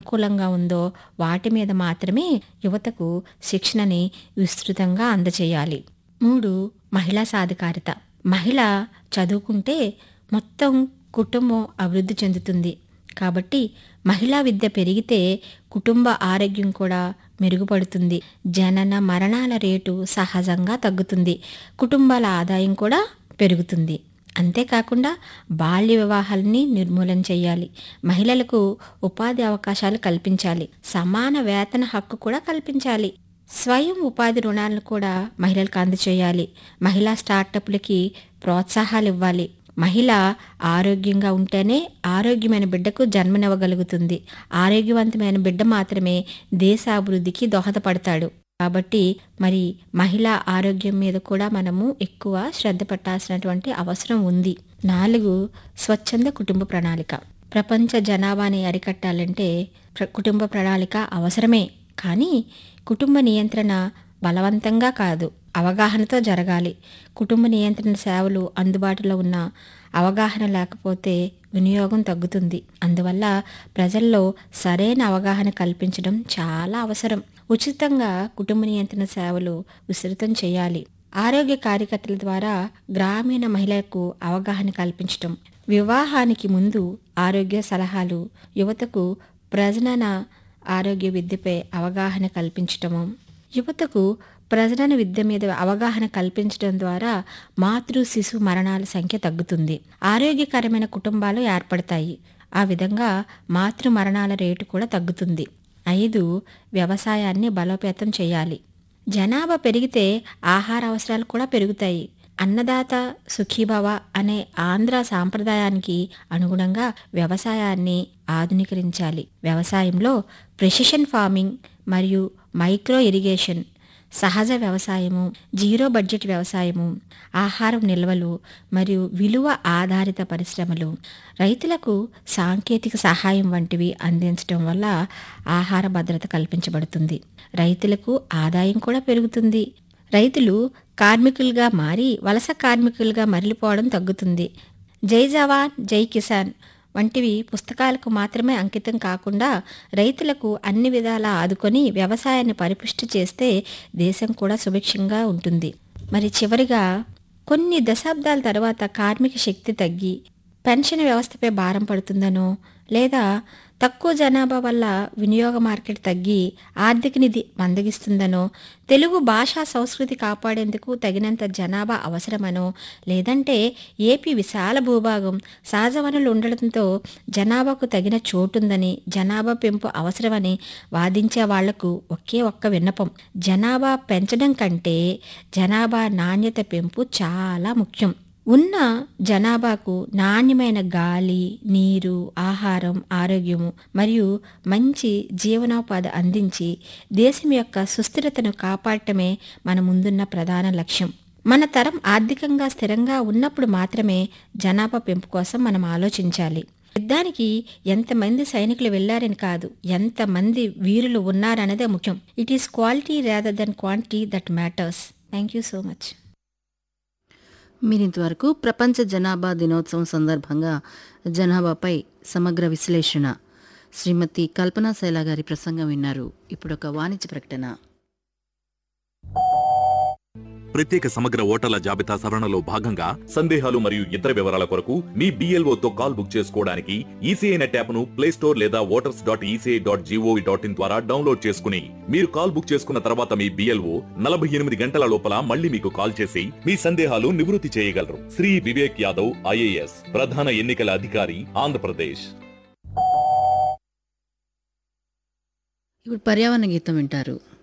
అనుకూలంగా ఉందో వాటి మీద మాత్రమే యువతకు శిక్షణని విస్తృతంగా అందచేయాలి మూడు మహిళా సాధికారిత మహిళ చదువుకుంటే మొత్తం కుటుంబం అభివృద్ధి చెందుతుంది కాబట్టి మహిళా విద్య పెరిగితే కుటుంబ ఆరోగ్యం కూడా మెరుగుపడుతుంది జనన మరణాల రేటు సహజంగా తగ్గుతుంది కుటుంబాల ఆదాయం కూడా పెరుగుతుంది అంతేకాకుండా బాల్య వివాహాలని నిర్మూలన చేయాలి మహిళలకు ఉపాధి అవకాశాలు కల్పించాలి సమాన వేతన హక్కు కూడా కల్పించాలి స్వయం ఉపాధి రుణాలను కూడా మహిళలకు అందచేయాలి మహిళా స్టార్టప్లకి ప్రోత్సాహాలు ఇవ్వాలి మహిళ ఆరోగ్యంగా ఉంటేనే ఆరోగ్యమైన బిడ్డకు జన్మనివ్వగలుగుతుంది ఆరోగ్యవంతమైన బిడ్డ మాత్రమే దేశ అభివృద్ధికి దోహదపడతాడు కాబట్టి మరి మహిళా ఆరోగ్యం మీద కూడా మనము ఎక్కువ శ్రద్ధ పెట్టాల్సినటువంటి అవసరం ఉంది నాలుగు స్వచ్ఛంద కుటుంబ ప్రణాళిక ప్రపంచ జనాభాని అరికట్టాలంటే ప్ర- కుటుంబ ప్రణాళిక అవసరమే కానీ కుటుంబ నియంత్రణ బలవంతంగా కాదు అవగాహనతో జరగాలి కుటుంబ నియంత్రణ సేవలు అందుబాటులో ఉన్న అవగాహన లేకపోతే వినియోగం తగ్గుతుంది అందువల్ల ప్రజల్లో సరైన అవగాహన కల్పించడం చాలా అవసరం ఉచితంగా కుటుంబ నియంత్రణ సేవలు విస్తృతం చేయాలి ఆరోగ్య కార్యకర్తల ద్వారా గ్రామీణ మహిళలకు అవగాహన కల్పించడం వివాహానికి ముందు ఆరోగ్య సలహాలు యువతకు ప్రజనన ఆరోగ్య విద్యపై అవగాహన కల్పించటము యువతకు ప్రజనన విద్య మీద అవగాహన కల్పించడం ద్వారా మాతృ శిశు మరణాల సంఖ్య తగ్గుతుంది ఆరోగ్యకరమైన కుటుంబాలు ఏర్పడతాయి ఆ విధంగా మాతృ మరణాల రేటు కూడా తగ్గుతుంది ఐదు వ్యవసాయాన్ని బలోపేతం చేయాలి జనాభా పెరిగితే ఆహార అవసరాలు కూడా పెరుగుతాయి అన్నదాత సుఖీభవ అనే ఆంధ్ర సాంప్రదాయానికి అనుగుణంగా వ్యవసాయాన్ని ఆధునీకరించాలి వ్యవసాయంలో ప్రెసిషన్ ఫార్మింగ్ మరియు మైక్రో ఇరిగేషన్ సహజ వ్యవసాయము జీరో బడ్జెట్ వ్యవసాయము ఆహారం నిల్వలు మరియు విలువ ఆధారిత పరిశ్రమలు రైతులకు సాంకేతిక సహాయం వంటివి అందించడం వల్ల ఆహార భద్రత కల్పించబడుతుంది రైతులకు ఆదాయం కూడా పెరుగుతుంది రైతులు కార్మికులుగా మారి వలస కార్మికులుగా మరలిపోవడం తగ్గుతుంది జై జవాన్ జై కిసాన్ వంటివి పుస్తకాలకు మాత్రమే అంకితం కాకుండా రైతులకు అన్ని విధాలా ఆదుకొని వ్యవసాయాన్ని పరిపుష్టి చేస్తే దేశం కూడా సుభిక్షంగా ఉంటుంది మరి చివరిగా కొన్ని దశాబ్దాల తర్వాత కార్మిక శక్తి తగ్గి పెన్షన్ వ్యవస్థపై భారం పడుతుందనో లేదా తక్కువ జనాభా వల్ల వినియోగ మార్కెట్ తగ్గి ఆర్థిక నిధి మందగిస్తుందనో తెలుగు భాషా సంస్కృతి కాపాడేందుకు తగినంత జనాభా అవసరమనో లేదంటే ఏపీ విశాల భూభాగం సహజ వనరులు ఉండడంతో జనాభాకు తగిన చోటుందని జనాభా పెంపు అవసరమని వాదించే వాళ్లకు ఒకే ఒక్క విన్నపం జనాభా పెంచడం కంటే జనాభా నాణ్యత పెంపు చాలా ముఖ్యం ఉన్న జనాభాకు నాణ్యమైన గాలి నీరు ఆహారం ఆరోగ్యము మరియు మంచి జీవనోపాధి అందించి దేశం యొక్క సుస్థిరతను కాపాడటమే మన ముందున్న ప్రధాన లక్ష్యం మన తరం ఆర్థికంగా స్థిరంగా ఉన్నప్పుడు మాత్రమే జనాభా పెంపు కోసం మనం ఆలోచించాలి యుద్ధానికి ఎంతమంది సైనికులు వెళ్లారని కాదు ఎంతమంది వీరులు ఉన్నారన్నదే ముఖ్యం it is quality rather than quantity that matters thank you so much మీరింతవరకు ప్రపంచ జనాభా దినోత్సవం సందర్భంగా జనాభాపై సమగ్ర విశ్లేషణ శ్రీమతి కల్పనా శైలా గారి ప్రసంగం విన్నారు ఇప్పుడొక వాణిజ్య ప్రకటన ప్రత్యేక సమగ్ర ఓటర్ల జాబితా సవరణలో భాగంగా సందేహాలు మరియు ఇతర వివరాల కొరకు మీ BLO తో కాల్ బుక్ చేసుకోవడానికి ఈసీఐ నెట్ యాప్ ను ప్లే స్టోర్ లేదా voters dot ECI dot G O V dot in ద్వారా డౌన్లోడ్ చేసుకుని మీరు కాల్ బుక్ చేసుకున్న తర్వాత మీ బిఎల్ఓ నలభై ఎనిమిది గంటల లోపల మళ్ళీ మీకు కాల్ చేసి మీ సందేహాలు నివృత్తి చేయగలరు శ్రీ వివేక్ యాదవ్ ఐఏఎస్ ప్రధాన ఎన్నికల అధికారి ఆంధ్రప్రదేశ్ ఇప్పుడు పర్యావరణ గీతం వింటారు